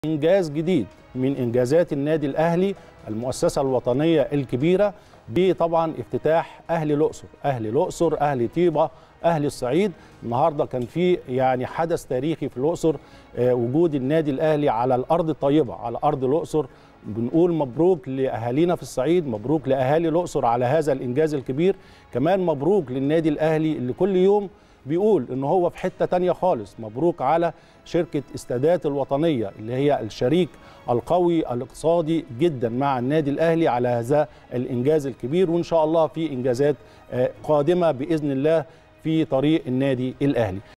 انجاز جديد من انجازات النادي الاهلي المؤسسه الوطنيه الكبيره بطبعا افتتاح اهل الاقصر اهل الاقصر اهل طيبه اهل الصعيد النهارده كان في يعني حدث تاريخي في الاقصر آه، وجود النادي الاهلي على الارض الطيبه على ارض الاقصر بنقول مبروك لاهالينا في الصعيد مبروك لاهالي الاقصر على هذا الانجاز الكبير كمان مبروك للنادي الاهلي اللي كل يوم بيقول ان هو في حته تانية خالص مبروك على شركه استادات الوطنيه اللي هي الشريك القوي الاقتصادي جدا مع النادي الاهلي على هذا الانجاز الكبير وان شاء الله في انجازات آه، قادمه باذن الله في طريق النادي الاهلي